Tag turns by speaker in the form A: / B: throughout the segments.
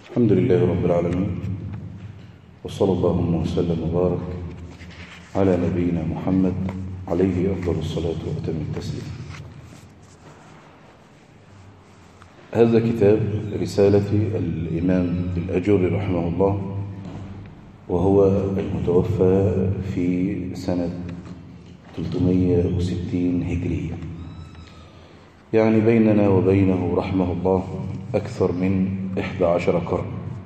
A: الحمد لله رب العالمين وصلى اللهم وسلم وبارك على نبينا محمد عليه أفضل الصلاة وأتم التسليم هذا كتاب رسالة الإمام الأجر رحمه الله وهو المتوفى في سنة 360 هجرية يعني بيننا وبينه رحمه الله أكثر من 11 قرن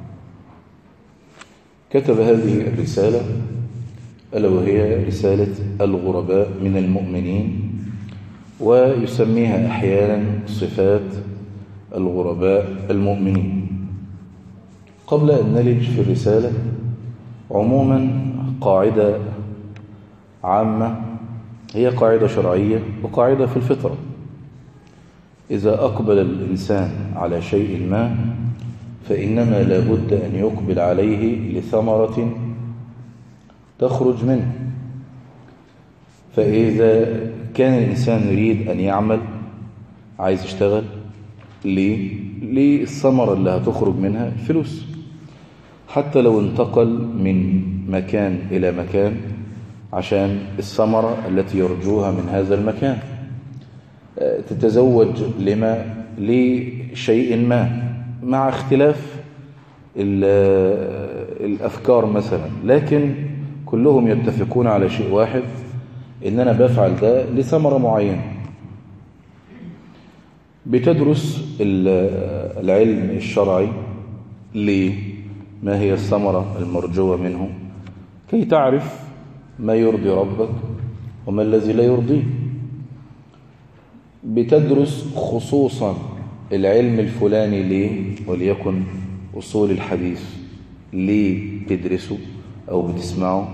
A: كتب هذه الرسالة ألا وهي رسالة الغرباء من المؤمنين ويسميها أحيانا صفات الغرباء المؤمنين قبل أن نلج في الرسالة عموما قاعدة عامة هي قاعدة شرعية وقاعدة في الفطرة إذا أقبل الإنسان على شيء ما فإنما لابد أن يقبل عليه لثمرة تخرج منه فإذا كان الإنسان يريد أن يعمل عايز يشتغل ليه؟ للثمرة اللي هتخرج منها الفلوس حتى لو انتقل من مكان إلى مكان عشان الثمرة التي يرجوها من هذا المكان تتزوج لما لشيء ما مع اختلاف الأفكار مثلا لكن كلهم يتفقون على شيء واحد إن أنا بفعل ده لثمرة معينة بتدرس العلم الشرعي ليه ما هي الثمرة المرجوة منه كي تعرف ما يرضي ربك وما الذي لا يرضيه بتدرس خصوصا العلم الفلاني ليه وليكن أصول الحديث ليه تدرسه أو بتسمعه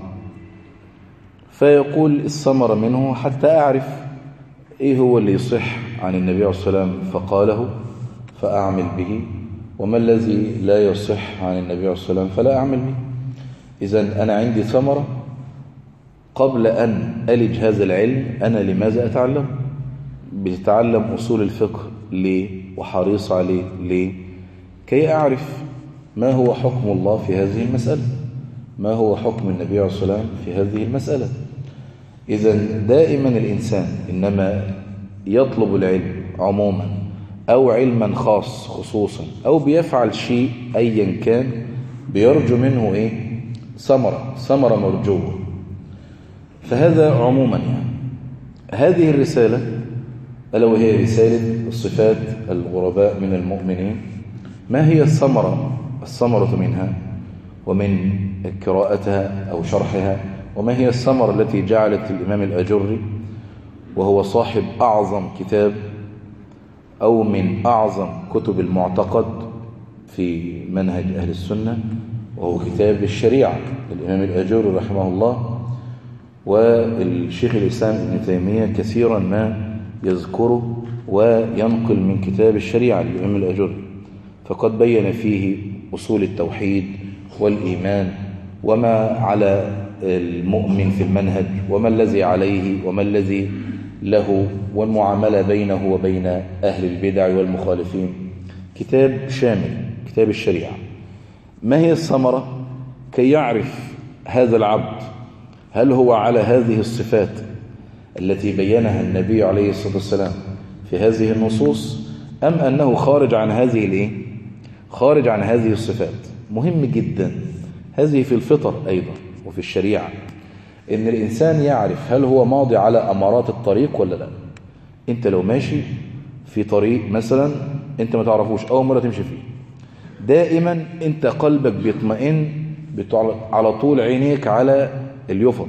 A: فيقول الثمرة منه حتى أعرف إيه هو اللي يصح عن النبي عليه الصلاة والسلام فقاله فأعمل به وما الذي لا يصح عن النبي عليه الصلاة والسلام فلا أعمل به إذا أنا عندي ثمرة قبل أن ألج هذا العلم أنا لماذا أتعلم بتتعلم أصول الفقه ليه وحريص عليه ليه كي أعرف ما هو حكم الله في هذه المسألة ما هو حكم النبي عليه الصلاة والسلام في هذه المسألة إذا دائما الإنسان إنما يطلب العلم عموما أو علما خاص خصوصا أو بيفعل شيء أيا كان بيرجو منه إيه ثمرة ثمرة مرجوة فهذا عموما يعني هذه الرسالة ألا وهي رسالة الصفات الغرباء من المؤمنين ما هي الثمرة الثمرة منها ومن قراءتها أو شرحها وما هي الثمرة التي جعلت الإمام الأجري وهو صاحب أعظم كتاب أو من أعظم كتب المعتقد في منهج أهل السنة وهو كتاب الشريعة للإمام الأجري رحمه الله والشيخ الإسلام ابن تيمية كثيرا ما يذكره وينقل من كتاب الشريعة للإمام الأجري فقد بين فيه أصول التوحيد والإيمان وما على المؤمن في المنهج وما الذي عليه وما الذي له والمعاملة بينه وبين أهل البدع والمخالفين كتاب شامل كتاب الشريعة ما هي الثمرة كي يعرف هذا العبد هل هو على هذه الصفات التي بينها النبي عليه الصلاة والسلام في هذه النصوص أم أنه خارج عن هذه الإيه؟ خارج عن هذه الصفات مهم جدا هذه في الفطر أيضا وفي الشريعة إن الإنسان يعرف هل هو ماضي على أمارات الطريق ولا لا أنت لو ماشي في طريق مثلا أنت ما تعرفوش أول مرة تمشي فيه دائما أنت قلبك بيطمئن على طول عينيك على اليفط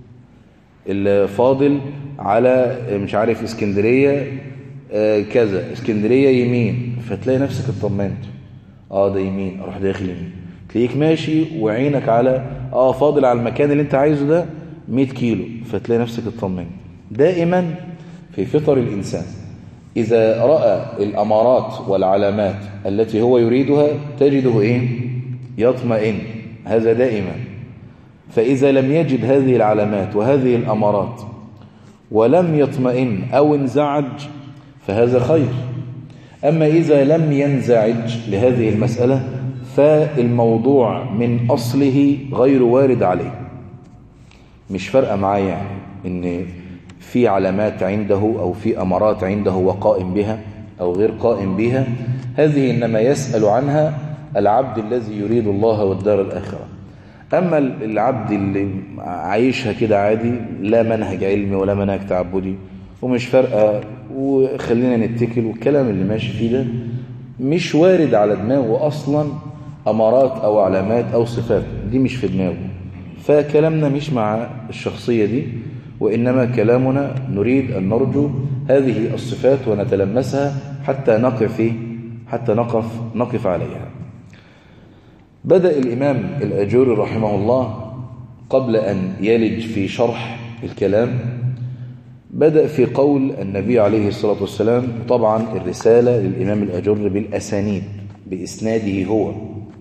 A: الفاضل على مش عارف اسكندرية آه كذا اسكندرية يمين فتلاقي نفسك اطمنت اه ده يمين اروح داخل يمين تلاقيك ماشي وعينك على اه فاضل على المكان اللي انت عايزه ده 100 كيلو فتلاقي نفسك اطمنت دائما في فطر الإنسان إذا رأى الأمارات والعلامات التي هو يريدها تجده إيه يطمئن هذا دائما فإذا لم يجد هذه العلامات وهذه الأمارات ولم يطمئن أو انزعج فهذا خير أما إذا لم ينزعج لهذه المسألة فالموضوع من أصله غير وارد عليه مش فارقة معاه يعني إن في علامات عنده أو في أمارات عنده وقائم بها أو غير قائم بها هذه إنما يسأل عنها العبد الذي يريد الله والدار الآخرة أما العبد اللي عايشها كده عادي لا منهج علمي ولا منهج تعبدي ومش فارقة وخلينا نتكل والكلام اللي ماشي فيه ده مش وارد على دماغه أصلا أمارات أو علامات أو صفات دي مش في دماغه فكلامنا مش مع الشخصية دي وإنما كلامنا نريد أن نرجو هذه الصفات ونتلمسها حتى نقف حتى نقف نقف عليها بدأ الإمام الأجوري رحمه الله قبل أن يلج في شرح الكلام بدأ في قول النبي عليه الصلاة والسلام طبعا الرسالة للإمام الأجر بالأسانيد بإسناده هو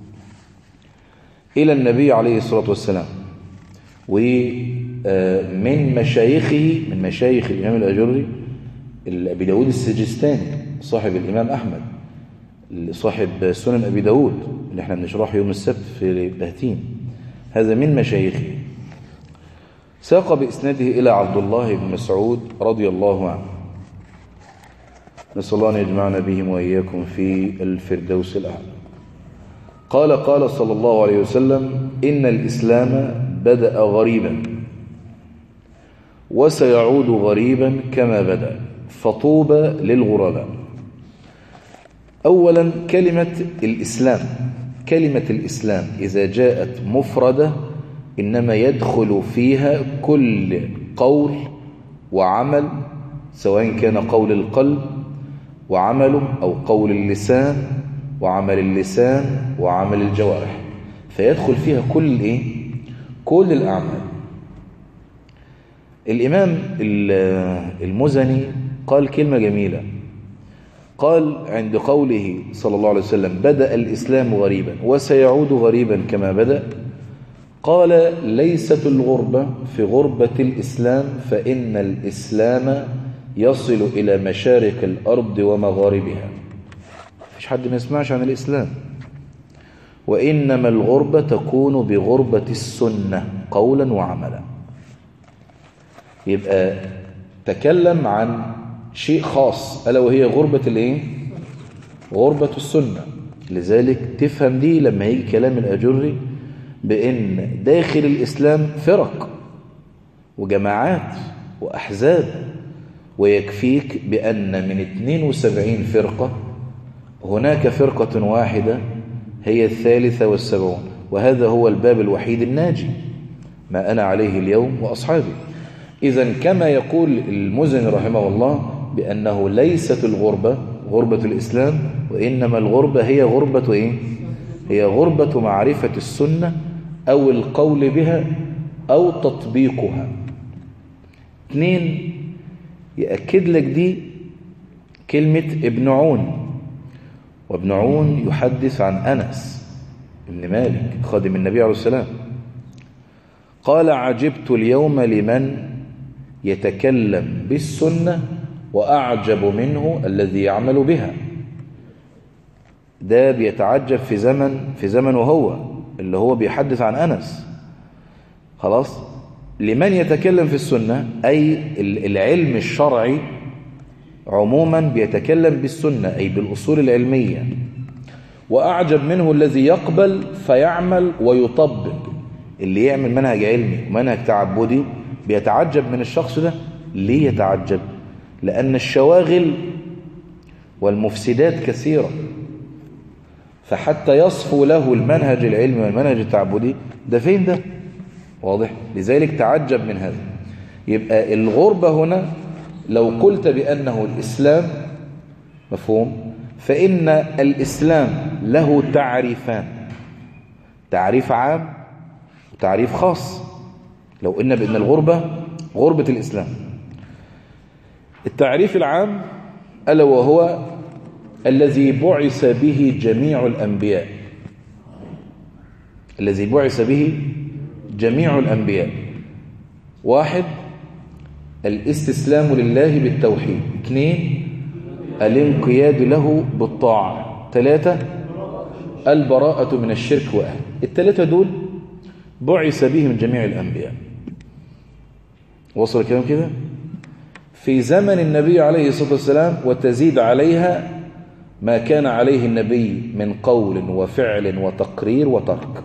A: إلى النبي عليه الصلاة والسلام ومن مشايخه من مشايخ الإمام الأجري أبي داود السجستاني صاحب الإمام أحمد صاحب سنن أبي داود اللي احنا بنشرحه يوم السبت في بهتين هذا من مشايخه ساق بإسناده إلى عبد الله بن مسعود رضي الله عنه نسأل الله أن يجمعنا بهم وإياكم في الفردوس الأعلى قال قال صلى الله عليه وسلم إن الإسلام بدأ غريبا وسيعود غريبا كما بدأ فطوبى للغرباء أولا كلمة الإسلام كلمة الإسلام إذا جاءت مفردة إنما يدخل فيها كل قول وعمل سواء كان قول القلب وعمله أو قول اللسان وعمل اللسان وعمل الجوارح فيدخل فيها كل إيه؟ كل الأعمال الإمام المزني قال كلمة جميلة قال عند قوله صلى الله عليه وسلم بدأ الإسلام غريبا وسيعود غريبا كما بدأ قال ليست الغربة في غربة الإسلام فإن الإسلام يصل إلى مشارق الأرض ومغاربها مفيش حد ما يسمعش عن الإسلام وإنما الغربة تكون بغربة السنة قولا وعملا يبقى تكلم عن شيء خاص ألا وهي غربة الإيه؟ غربة السنة لذلك تفهم دي لما يجي كلام الأجري بأن داخل الإسلام فرق وجماعات وأحزاب ويكفيك بأن من 72 فرقة هناك فرقة واحدة هي الثالثة والسبعون وهذا هو الباب الوحيد الناجي ما أنا عليه اليوم وأصحابي إذا كما يقول المزن رحمه الله بأنه ليست الغربة غربة الإسلام وإنما الغربة هي غربة إيه؟ هي غربة معرفة السنة أو القول بها أو تطبيقها اثنين يأكد لك دي كلمة ابن عون وابن عون يحدث عن أنس ابن مالك خادم النبي عليه السلام قال عجبت اليوم لمن يتكلم بالسنة وأعجب منه الذي يعمل بها ده بيتعجب في زمن في زمنه هو اللي هو بيحدث عن أنس خلاص لمن يتكلم في السنة أي العلم الشرعي عموما بيتكلم بالسنة أي بالأصول العلمية وأعجب منه الذي يقبل فيعمل ويطبق اللي يعمل منهج علمي ومنهج تعبدي بيتعجب من الشخص ده ليه يتعجب لأن الشواغل والمفسدات كثيرة فحتى يصفو له المنهج العلمي والمنهج التعبدي ده فين ده واضح لذلك تعجب من هذا يبقى الغربة هنا لو قلت بأنه الإسلام مفهوم فإن الإسلام له تعريفان تعريف عام وتعريف خاص لو قلنا بأن الغربة غربة الإسلام التعريف العام ألا وهو الذي بعث به جميع الأنبياء الذي بعث به جميع الأنبياء واحد الاستسلام لله بالتوحيد اثنين الانقياد له بالطاعة ثلاثة البراءة من الشرك وأهل الثلاثة دول بعث بهم جميع الأنبياء وصل الكلام كده في زمن النبي عليه الصلاة والسلام وتزيد عليها ما كان عليه النبي من قول وفعل وتقرير وترك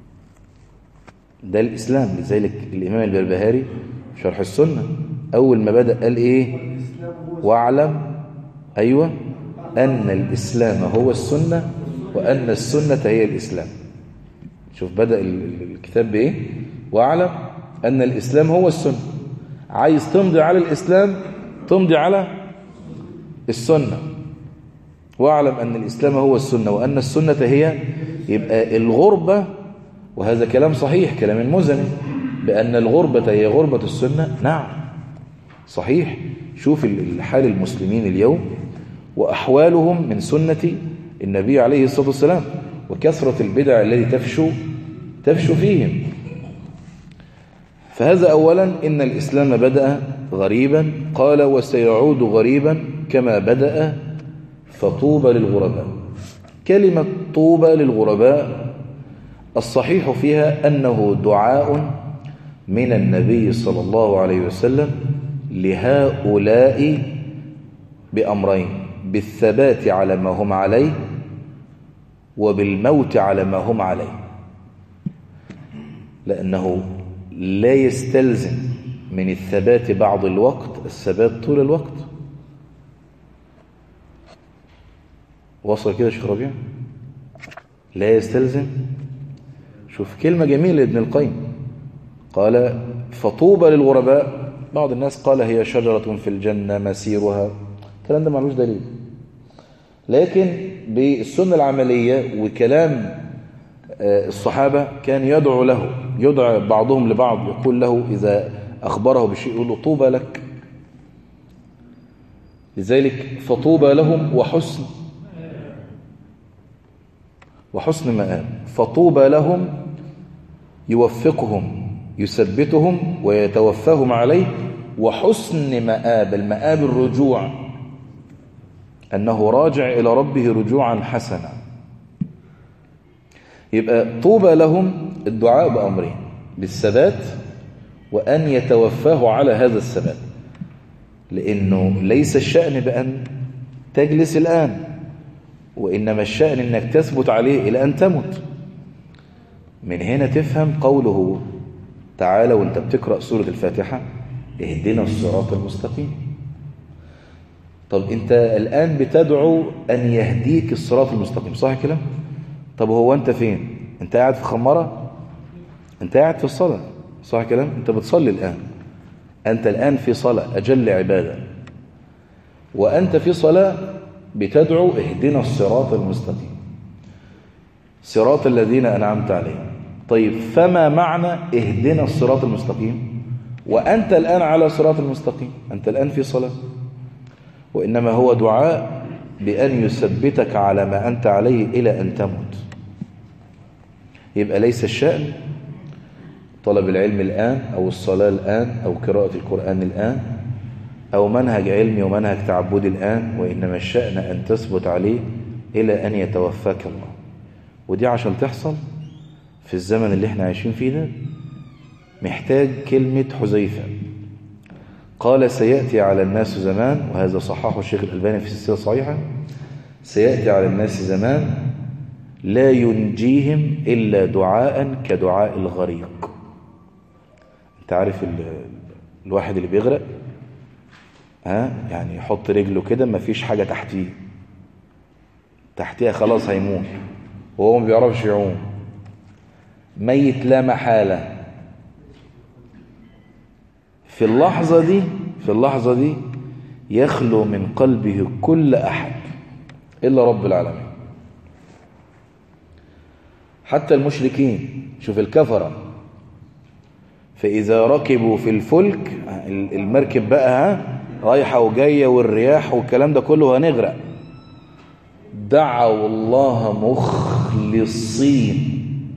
A: ده الإسلام لذلك الإمام البربهاري شرح السنة أول ما بدأ قال إيه واعلم أيوة أن الإسلام هو السنة وأن السنة هي الإسلام شوف بدأ الكتاب بإيه واعلم أن الإسلام هو السنة عايز تمضي على الإسلام تمضي على السنة واعلم أن الإسلام هو السنة وأن السنة هي يبقى الغربة وهذا كلام صحيح كلام المزني بأن الغربة هي غربة السنة نعم صحيح شوف حال المسلمين اليوم وأحوالهم من سنة النبي عليه الصلاة والسلام وكثرة البدع التي تفشو تفشو فيهم فهذا أولا إن الإسلام بدأ غريبا قال وسيعود غريبا كما بدأ فطوبى للغرباء كلمة طوبى للغرباء الصحيح فيها أنه دعاء من النبي صلى الله عليه وسلم لهؤلاء بأمرين بالثبات على ما هم عليه وبالموت على ما هم عليه لأنه لا يستلزم من الثبات بعض الوقت الثبات طول الوقت وصل كده شيخ ربيع لا يستلزم شوف كلمة جميلة لابن القيم قال فطوبى للغرباء بعض الناس قال هي شجرة في الجنة مسيرها الكلام ده معلوش دليل لكن بالسنة العملية وكلام الصحابة كان يدعو له يدعى بعضهم لبعض يقول له إذا أخبره بشيء يقول له طوبى لك لذلك فطوبى لهم وحسن وحسن مآب فطوبى لهم يوفقهم يثبتهم ويتوفاهم عليه وحسن مآب المآب الرجوع أنه راجع إلى ربه رجوعا حسنا يبقى طوبى لهم الدعاء بأمرين بالثبات وأن يتوفاه على هذا الثبات لأنه ليس الشأن بأن تجلس الآن وإنما الشأن أنك تثبت عليه إلى أن تمت من هنا تفهم قوله تعالى وانت بتقرأ سورة الفاتحة اهدنا الصراط المستقيم طب انت الآن بتدعو أن يهديك الصراط المستقيم صح كلام طب هو انت فين انت قاعد في خمرة انت قاعد في الصلاة صح كلام انت بتصلي الآن أنت الآن في صلاة أجل عبادة وأنت في صلاة بتدعو اهدنا الصراط المستقيم صراط الذين أنعمت عليهم طيب فما معنى اهدنا الصراط المستقيم وأنت الآن على صراط المستقيم أنت الآن في صلاة وإنما هو دعاء بأن يثبتك على ما أنت عليه إلى أن تموت يبقى ليس الشأن طلب العلم الآن أو الصلاة الآن أو قراءة القرآن الآن أو منهج علمي ومنهج تعبدي الآن وإنما الشأن أن تثبت عليه إلى أن يتوفاك الله ودي عشان تحصل في الزمن اللي احنا عايشين فيه ده محتاج كلمة حذيفة قال سيأتي على الناس زمان وهذا صححه الشيخ الألباني في السلسلة الصحيحة سيأتي على الناس زمان لا ينجيهم إلا دعاء كدعاء الغريق انت عارف ال... الواحد اللي بيغرق ها يعني يحط رجله كده مفيش حاجة تحتيه تحتيها خلاص هيموت وهو ما بيعرفش يعوم ميت لا محالة في اللحظة دي في اللحظة دي يخلو من قلبه كل أحد إلا رب العالمين حتى المشركين شوف الكفرة فإذا ركبوا في الفلك المركب بقى ها رايحة وجاية والرياح والكلام ده كله هنغرق دعوا الله مخلصين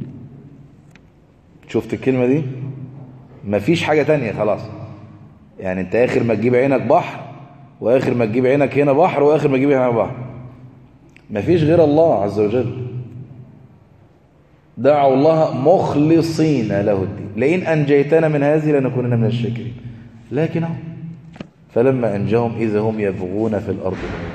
A: شفت الكلمة دي مفيش حاجة تانية خلاص يعني انت اخر ما تجيب عينك بحر واخر ما تجيب عينك هنا بحر واخر ما تجيب هنا بحر مفيش غير الله عز وجل دعوا الله مخلصين له الدين لئن أنجيتنا من هذه لنكونن من الشاكرين لكن أهو فلما أنجهم إذا هم يبغون في الأرض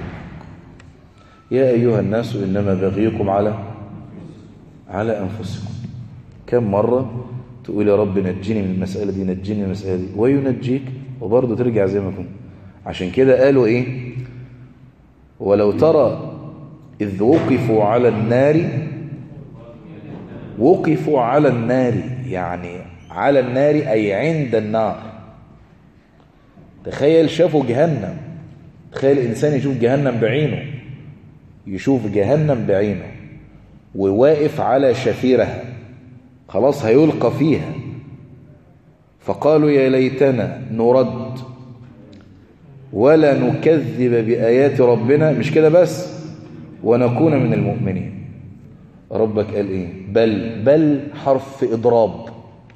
A: يا أيها الناس إنما بغيكم على على أنفسكم كم مرة تقول يا رب نجيني من المسألة دي نجيني من المسألة دي وينجيك وبرضه ترجع زي ما كنت عشان كده قالوا إيه ولو ترى إذ وقفوا على النار وقفوا على النار يعني على النار أي عند النار تخيل شافوا جهنم تخيل الإنسان يشوف جهنم بعينه يشوف جهنم بعينه وواقف على شفيرها خلاص هيلقى فيها فقالوا يا ليتنا نرد ولا نكذب بآيات ربنا مش كده بس ونكون من المؤمنين ربك قال ايه بل بل حرف اضراب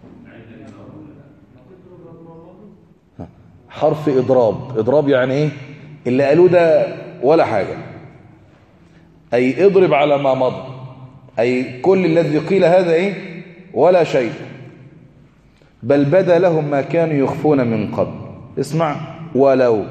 A: حرف اضراب اضراب يعني ايه اللي قالوه ده ولا حاجة اي اضرب على ما مضى اي كل الذي قيل هذا ايه ولا شيء بل بدا لهم ما كانوا يخفون من قبل اسمع ولو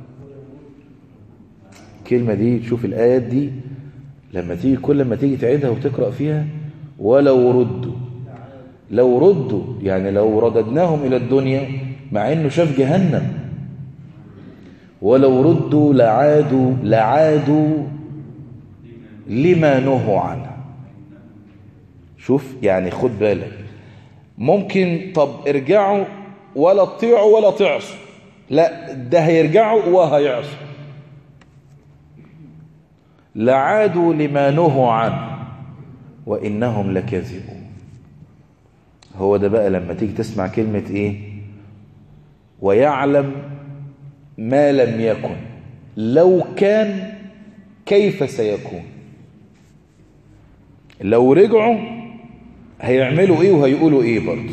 A: الكلمة دي تشوف الآيات دي لما تيجي كل ما تيجي تعيدها وتقرأ فيها ولو ردوا لو ردوا يعني لو رددناهم إلى الدنيا مع أنه شاف جهنم ولو ردوا لعادوا لعادوا لما نهوا عنه شوف يعني خد بالك ممكن طب ارجعوا ولا تطيعوا ولا تعصوا لا ده هيرجعوا وهيعصوا لعادوا لما نهوا عنه وإنهم لكاذبون هو ده بقى لما تيجي تسمع كلمة إيه ويعلم ما لم يكن لو كان كيف سيكون لو رجعوا هيعملوا إيه وهيقولوا إيه برضه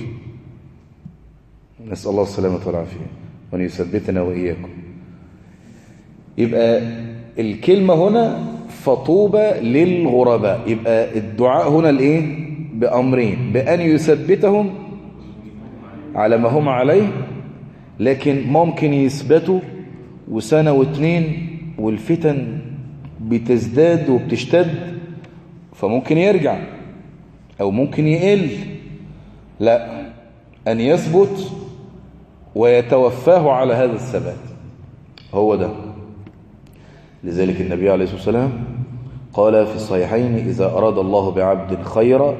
A: نسأل الله السلامة والعافية وأن يثبتنا وإياكم يبقى الكلمة هنا فطوبى للغرباء يبقى الدعاء هنا الايه بأمرين بأن يثبتهم على ما هم عليه لكن ممكن يثبتوا وسنة واتنين والفتن بتزداد وبتشتد فممكن يرجع أو ممكن يقل لا أن يثبت ويتوفاه على هذا الثبات هو ده لذلك النبي عليه الصلاة والسلام قال في الصحيحين إذا أراد الله بعبد خيرا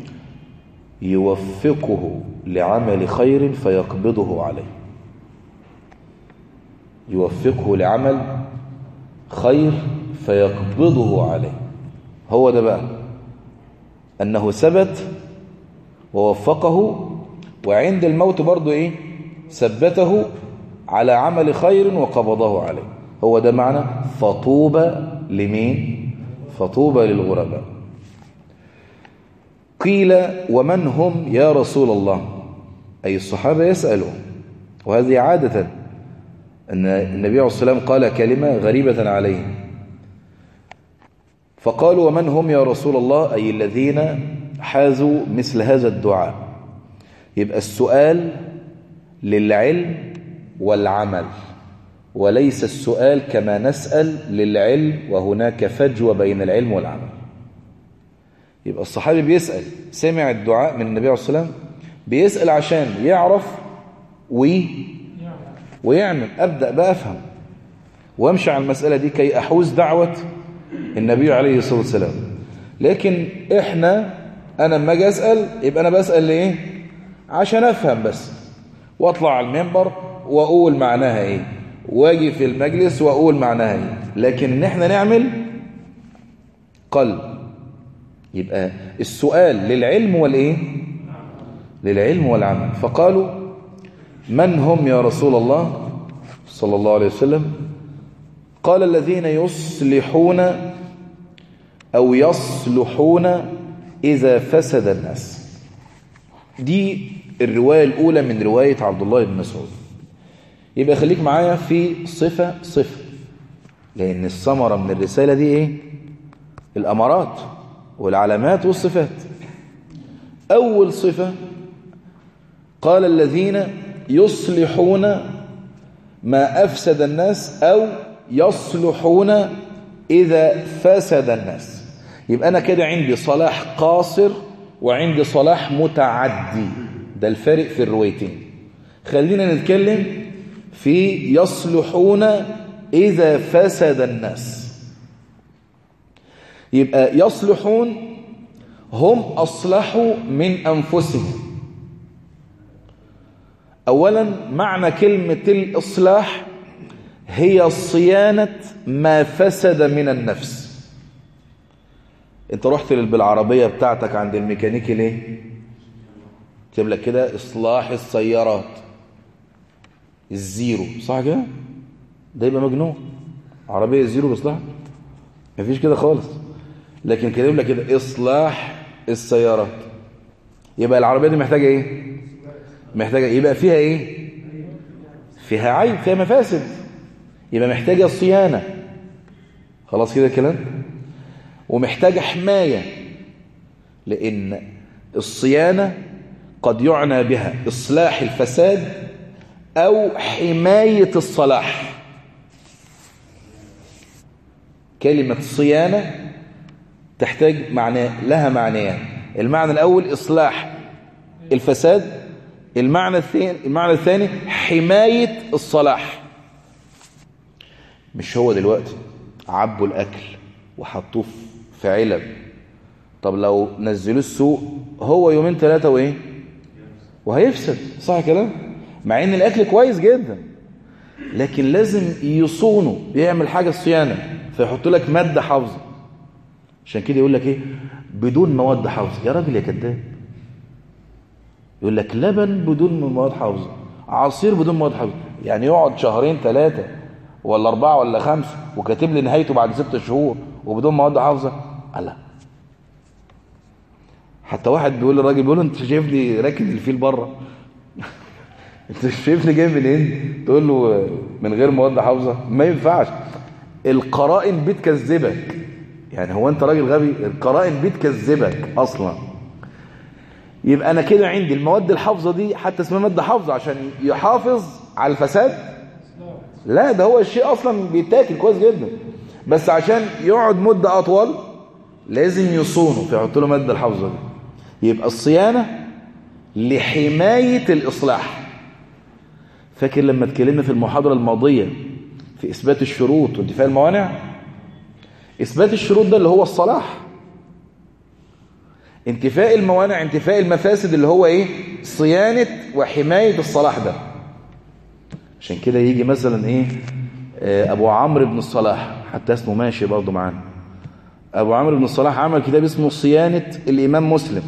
A: يوفقه لعمل خير فيقبضه عليه يوفقه لعمل خير فيقبضه عليه هو ده بقى أنه ثبت ووفقه وعند الموت برضه إيه ثبته على عمل خير وقبضه عليه هو ده معنى فطوبى لمين فطوبى للغرباء قيل ومن هم يا رسول الله أي الصحابة يسألوا وهذه عادة أن النبي عليه الصلاة والسلام قال كلمة غريبة عليه فقالوا ومن هم يا رسول الله أي الذين حازوا مثل هذا الدعاء يبقى السؤال للعلم والعمل وليس السؤال كما نسأل للعلم وهناك فجوة بين العلم والعمل يبقى الصحابي بيسأل سمع الدعاء من النبي عليه الصلاة والسلام بيسأل عشان يعرف وي ويعمل أبدأ بقى أفهم وامشي على المسألة دي كي أحوز دعوة النبي عليه الصلاة والسلام لكن إحنا أنا لما أجي أسأل يبقى أنا بسأل لإيه عشان أفهم بس وأطلع على المنبر وأقول معناها إيه واجي في المجلس وأقول معناها إيه لكن إن إحنا نعمل قلب يبقى السؤال للعلم والإيه للعلم والعمل فقالوا من هم يا رسول الله صلى الله عليه وسلم قال الذين يصلحون أو يصلحون إذا فسد الناس دي الرواية الأولى من رواية عبد الله بن مسعود يبقى خليك معايا في صفة صفة لأن الثمرة من الرسالة دي إيه الأمارات والعلامات والصفات أول صفة قال الذين يصلحون ما أفسد الناس أو يصلحون إذا فسد الناس يبقى أنا كده عندي صلاح قاصر وعندي صلاح متعدي ده الفارق في الروايتين خلينا نتكلم في يصلحون إذا فسد الناس يبقى يصلحون هم أصلحوا من أنفسهم أولا معنى كلمة الإصلاح هي صيانة ما فسد من النفس انت رحت بالعربية بتاعتك عند الميكانيكي ليه كتب لك كده إصلاح السيارات الزيرو صح كده ده يبقى مجنون عربية زيرو بإصلاح مفيش كده خالص لكن كاتب لك كده إصلاح السيارات يبقى العربية دي محتاجة إيه محتاجة يبقى فيها إيه فيها عيب فيها مفاسد يبقى محتاجة صيانة خلاص كده الكلام ومحتاجة حماية لأن الصيانة قد يعنى بها إصلاح الفساد أو حماية الصلاح كلمة صيانة تحتاج معنى لها معنيان المعنى الأول إصلاح الفساد المعنى الثاني المعنى الثاني حماية الصلاح مش هو دلوقتي عبوا الأكل وحطوه في علب طب لو نزلوه السوق هو يومين ثلاثة وإيه وهيفسد صح كلام مع ان الاكل كويس جدا لكن لازم يصونه يعمل حاجة صيانة فيحط لك مادة حافظة عشان كده يقول لك ايه بدون مواد حافظة يا راجل يا كذاب يقول لك لبن بدون مواد حافظة عصير بدون مواد حافظة يعني يقعد شهرين ثلاثة ولا أربعة ولا خمسة وكاتب لي نهايته بعد ست شهور وبدون مواد حافظة لا حتى واحد بيقول للراجل بيقول له انت شايفني راكن الفيل بره انت شايفني جاي منين تقول له من غير مواد حافظه ما ينفعش القرائن بتكذبك يعني هو انت راجل غبي القرائن بتكذبك اصلا يبقى انا كده عندي المواد الحافظه دي حتى اسمها ماده حافظه عشان يحافظ على الفساد لا ده هو الشيء اصلا بيتاكل كويس جدا بس عشان يقعد مده اطول لازم يصونه فيحط له ماده الحافظه دي يبقى الصيانه لحمايه الاصلاح فاكر لما اتكلمنا في المحاضره الماضيه في اثبات الشروط وانتفاء الموانع اثبات الشروط ده اللي هو الصلاح انتفاء الموانع انتفاء المفاسد اللي هو ايه صيانه وحمايه الصلاح ده عشان كده يجي مثلا ايه ابو عمرو بن الصلاح حتى اسمه ماشي برضه معانا ابو عمرو بن الصلاح عمل كتاب اسمه صيانه الامام مسلم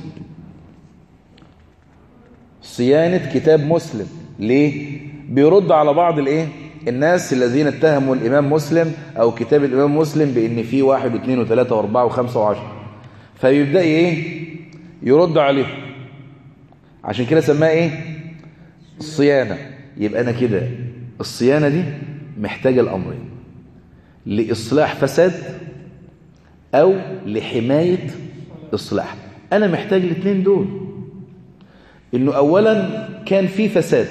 A: صيانه كتاب مسلم ليه بيرد على بعض الايه الناس الذين اتهموا الامام مسلم او كتاب الامام مسلم بان فيه واحد واثنين وثلاثة واربعة وخمسة وعشرة فيبدأ ايه يرد عليه عشان كده سماه ايه الصيانة يبقى انا كده الصيانة دي محتاجة الامرين لاصلاح فساد او لحماية اصلاح انا محتاج الاثنين دول انه اولا كان في فساد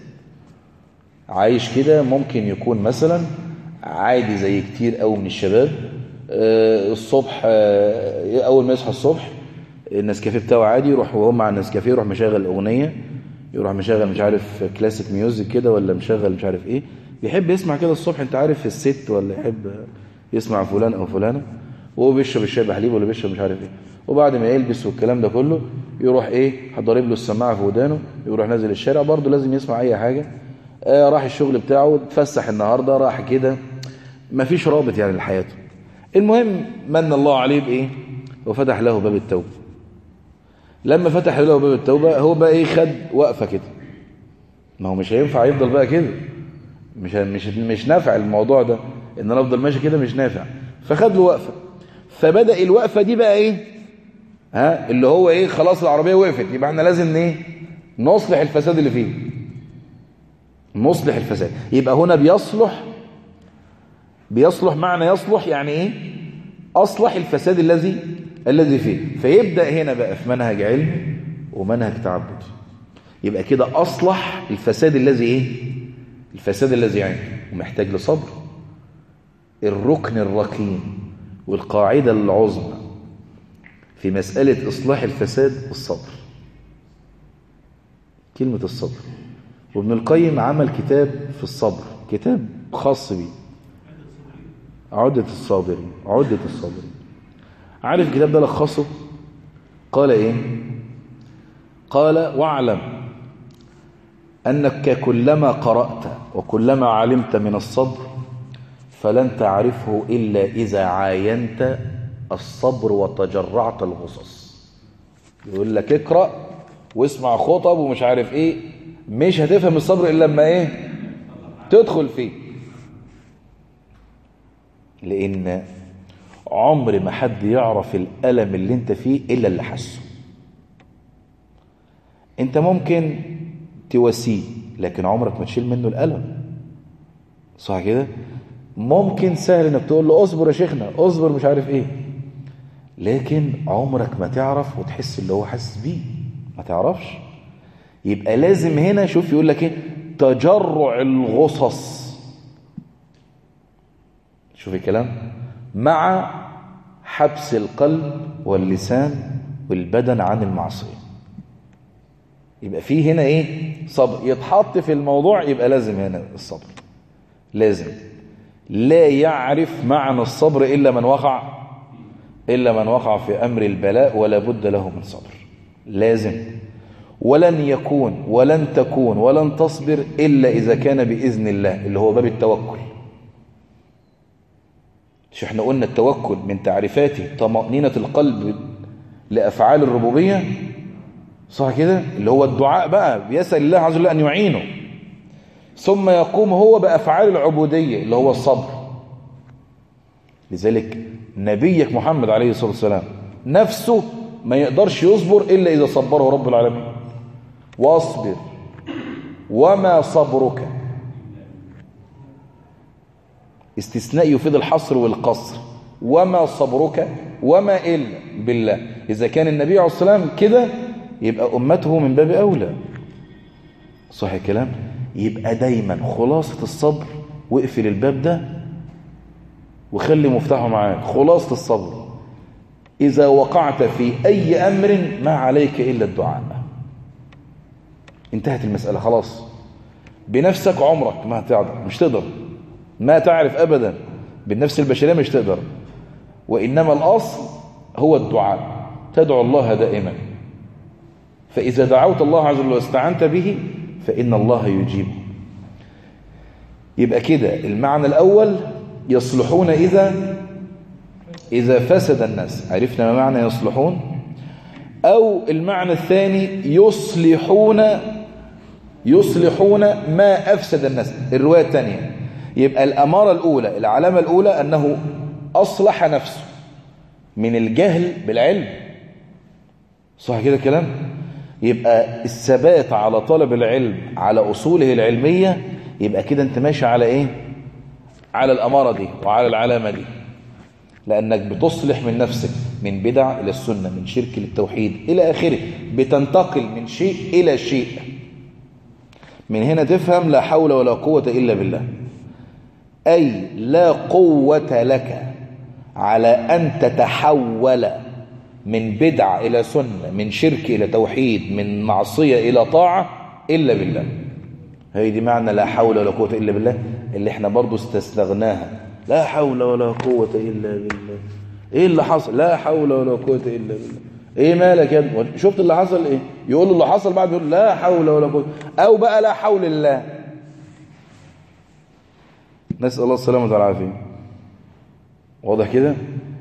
A: عايش كده ممكن يكون مثلا عادي زي كتير قوي من الشباب آه الصبح آه اول ما يصحى الصبح النسكافيه بتاعه عادي يروح وهو مع النسكافيه يروح مشغل اغنيه يروح مشغل مش عارف كلاسيك ميوزك كده ولا مشغل مش عارف ايه بيحب يسمع كده الصبح انت عارف الست ولا يحب يسمع فلان او فلانه وهو بيشرب الشاي بحليب ولا بيشرب مش عارف ايه وبعد ما يلبس والكلام ده كله يروح ايه ضارب له السماعه في ودانه يروح نازل الشارع برضه لازم يسمع اي حاجه آه راح الشغل بتاعه اتفسح النهارده راح كده مفيش رابط يعني لحياته المهم من الله عليه بايه وفتح له باب التوبه لما فتح له باب التوبه هو بقى ايه خد وقفه كده ما هو مش هينفع يفضل بقى كده مش مش مش نافع الموضوع ده ان انا افضل ماشي كده مش نافع فخد له وقفه فبدا الوقفه دي بقى ايه ها اللي هو ايه خلاص العربيه وقفت يبقى احنا لازم ايه نصلح الفساد اللي فيه نصلح الفساد يبقى هنا بيصلح بيصلح معنى يصلح يعني ايه اصلح الفساد الذي الذي فيه فيبدا هنا بقى في منهج علم ومنهج تعبدي يبقى كده أصلح الفساد الذي إيه الفساد الذي عنده ومحتاج لصبر الركن الركين والقاعدة العظمى في مسألة إصلاح الفساد الصبر كلمة الصبر وابن القيم عمل كتاب في الصبر كتاب خاص بيه عدة الصابرين عدة الصابرين عارف الكتاب ده لخصه قال ايه قال واعلم أنك كلما قرأت وكلما علمت من الصبر فلن تعرفه إلا إذا عاينت الصبر وتجرعت الغصص يقول لك اقرأ واسمع خطب ومش عارف ايه مش هتفهم الصبر إلا لما ايه تدخل فيه لأن عمر ما حد يعرف الألم اللي انت فيه إلا اللي حسه انت ممكن تواسيه لكن عمرك ما تشيل منه الألم صح كده ممكن سهل انك تقول له اصبر يا شيخنا اصبر مش عارف ايه لكن عمرك ما تعرف وتحس اللي هو حاسس بيه ما تعرفش يبقى لازم هنا شوف يقول لك ايه تجرع الغصص شوف الكلام مع حبس القلب واللسان والبدن عن المعصية يبقى فيه هنا ايه صبر يتحط في الموضوع يبقى لازم هنا الصبر لازم لا يعرف معنى الصبر إلا من وقع إلا من وقع في أمر البلاء ولا بد له من صبر لازم ولن يكون ولن تكون ولن تصبر إلا إذا كان بإذن الله اللي هو باب التوكل مش احنا قلنا التوكل من تعريفاته طمأنينة القلب لأفعال الربوبية صح كده اللي هو الدعاء بقى بيسأل الله عز وجل أن يعينه ثم يقوم هو بأفعال العبودية اللي هو الصبر لذلك نبيك محمد عليه الصلاة والسلام نفسه ما يقدرش يصبر إلا إذا صبره رب العالمين واصبر وما صبرك استثناء يفيد الحصر والقصر وما صبرك وما إلا بالله إذا كان النبي عليه الصلاة والسلام كده يبقى أمته من باب أولى صح الكلام يبقى دايما خلاصة الصبر واقفل الباب ده وخلي مفتاحه معاك خلاصة الصبر إذا وقعت في أي أمر ما عليك إلا الدعاء انتهت المسألة خلاص بنفسك عمرك ما هتقدر مش تقدر ما تعرف أبدا بالنفس البشرية مش تقدر وإنما الأصل هو الدعاء تدعو الله دائما فإذا دعوت الله عز وجل واستعنت به فإن الله يجيبه يبقى كده المعنى الأول يصلحون إذا إذا فسد الناس عرفنا ما معنى يصلحون أو المعنى الثاني يصلحون يصلحون ما أفسد الناس الرواية الثانية يبقى الأمارة الأولى العلامة الأولى أنه أصلح نفسه من الجهل بالعلم صح كده كلام يبقى الثبات على طلب العلم على أصوله العلمية يبقى كده انت ماشي على ايه على الأمارة دي وعلى العلامة دي لأنك بتصلح من نفسك من بدع إلى السنة من شرك للتوحيد إلى آخره بتنتقل من شيء إلى شيء من هنا تفهم لا حول ولا قوة إلا بالله أي لا قوة لك على أن تتحول من بدع إلى سنة من شرك إلى توحيد من معصية إلى طاعة إلا بالله هي دي معنى لا حول ولا قوة إلا بالله اللي احنا برضو استسلغناها لا حول ولا قوة إلا بالله ايه اللي حصل لا حول ولا قوة إلا بالله ايه مالك يا ابني شفت اللي حصل ايه يقول له اللي حصل بعد يقول لا حول ولا قوة او بقى لا حول الله نسأل الله السلامة والعافية واضح كده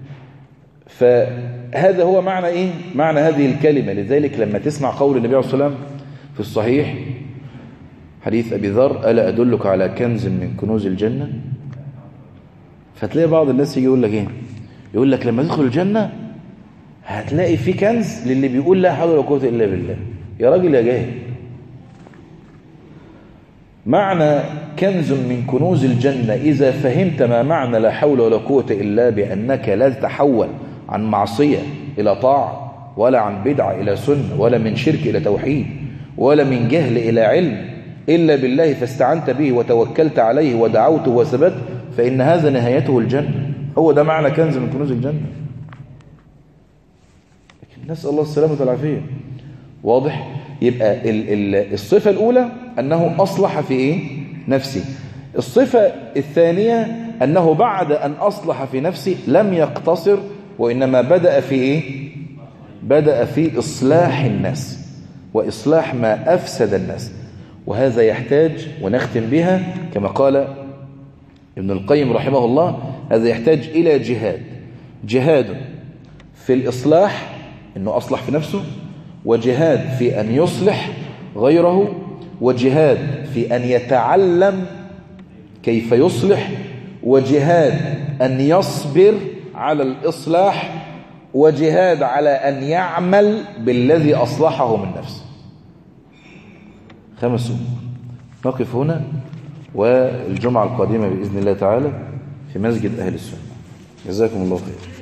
A: فهذا هو معنى ايه معنى هذه الكلمة لذلك لما تسمع قول النبي عليه الصلاة والسلام في الصحيح حديث أبي ذر ألا أدلك على كنز من كنوز الجنة فتلاقي بعض الناس يجي يقول لك ايه يقول لك لما تدخل الجنة هتلاقي في كنز للي بيقول لا حول ولا قوة إلا بالله يا راجل يا جاهل معنى كنز من كنوز الجنة إذا فهمت ما معنى لا حول ولا قوة إلا بأنك لا تتحول عن معصية إلى طاعة ولا عن بدعة إلى سنة ولا من شرك إلى توحيد ولا من جهل إلى علم إلا بالله فاستعنت به وتوكلت عليه ودعوته وثبت فإن هذا نهايته الجنة هو ده معنى كنز من كنوز الجنة نسأل الله السلامة والعافية واضح يبقى ال ال الصفة الأولى أنه أصلح في إيه؟ نفسه الصفة الثانية أنه بعد أن أصلح في نفسه لم يقتصر وإنما بدأ في إيه؟ بدأ في إصلاح الناس وإصلاح ما أفسد الناس وهذا يحتاج ونختم بها كما قال ابن القيم رحمه الله هذا يحتاج إلى جهاد جهاد في الإصلاح أنه أصلح في نفسه وجهاد في أن يصلح غيره وجهاد في أن يتعلم كيف يصلح وجهاد أن يصبر على الإصلاح وجهاد على أن يعمل بالذي أصلحه من نفسه خمس أمور نقف هنا والجمعة القادمة بإذن الله تعالى في مسجد أهل السنة جزاكم الله خير